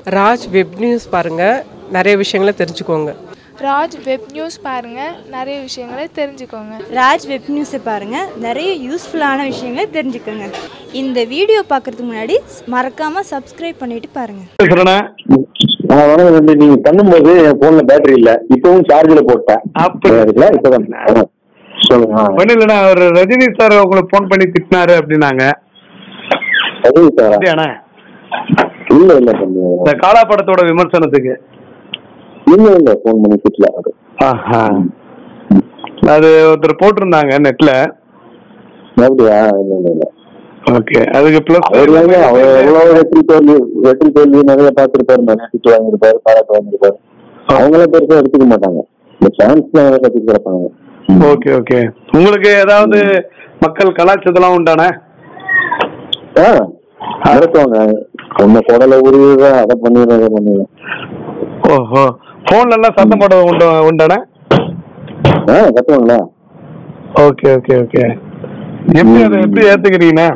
Raj web news பாருங்கள் நிறைய விஷயங்களை தெரிஞ்சுக்கோங்க ராஜ் வெப் நியூஸ் பாருங்கள் நிறைய விஷயங்களை தெரிஞ்சுக்கோங்க ராஜ் வெப் நியூஸை பாருங்கள் நிறைய யூஸ்ஃபுல்லான விஷயங்களை தெரிஞ்சுக்கோங்க இந்த வீடியோ பார்க்குறதுக்கு முன்னாடி மறக்காமல் சப்ஸ்கிரைப் பண்ணிட்டு பாருங்கள் பேசுறேண்ணே நான் வணக்கம் தம்பி நீங்க பண்ணும்போது என் போன்ல பேட்டரி இல்ல இப்பவும் சார்ஜ்ல போட்டேன் அப்படி. இருக்குல்ல இப்பதான் ஆ. சொல்லுங்க ஆ. ஒன்றும் இல்லைண்ணா ஒரு ரஜினி சார் உங்களுக்கு ஃபோன் பண்ணி திட்டினாரு அப்படின்னாங்க சரி சார் அப்படியாண்ணே இல்ல இல்ல தம்பி இந்த காலா படத்தோட விமர்சனத்துக்கு இல்ல இல்ல போன் பண்ணி திட்டல அது ஆஹா அது ஒருத்தர் போட்டிருந்தாங்க நெட்ல அப்படியா இல்ல இல்ல இல்ல ஓகே அதுக்கு பிளஸ் அவர் வந்து அவர் எவ்வளவு வெற்றி தோல்வி வெற்றி தோல்வி நிறைய பார்த்திருப்பாரு நிறைய திட்டு வாங்கியிருப்பாரு பாராட்டு வாங்கியிருப்பாரு அவங்களாம் பெருசா எடுத்துக்க மாட்டாங்க இந்த சான்ஸ் நிறைய கத்துக்கு கிடப்பாங்க ஓகே ஓகே உங்களுக்கு ஏதாவது மக்கள் கலாச்சாரத்தெல்லாம் உண்டானே ஆ நடத்துவாங்க உன்னை குடலை உருவிடுற அதை பண்ணிடுற அதை பண்ணிடுறேன் ஓஹோ ஃபோன்ல எல்லாம் சத்தம் போட உண்டு உண்டானே ஆ கத்துவாங்களா ஓகே ஓகே ஓகே எப்படி அதை எப்படி ஏத்துக்கிறீங்கண்ணே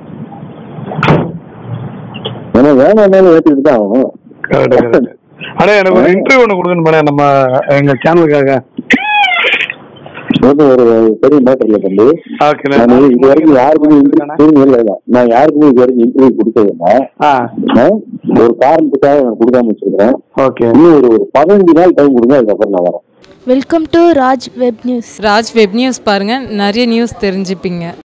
ஏன்னா வேணாம்னாலும் ஏற்றுக்கிட்டு தான் ஆகணும் கரெக்ட் கரெக்ட் அண்ணா எனக்கு ஒரு இன்டர்வியூ ஒன்று கொடுக்கணும் போனேன் நம்ம எங்க சேனலுக்காக அது ஒரு பெரிய மேட்டர் இல்லை தம்பி ஓகேண்ணே நான் இது வரைக்கும் யாருக்குமே இன்டர்வியூ இல்லை இல்லை நான் யாருக்குமே இது வரைக்கும் இன்டர்வியூ கொடுத்ததில்லை ஆ நான் ஒரு காரணத்துக்காக நான் கொடுக்காம வச்சிருக்கிறேன் ஓகே இன்னும் ஒரு ஒரு பதினஞ்சு நாள் டைம் கொடுங்க அதுக்கப்புறம் நான் வரேன் welcome to Raj web news Raj web news பாருங்கள் நிறைய நியூஸ் தெரிஞ்சுப்பீங்க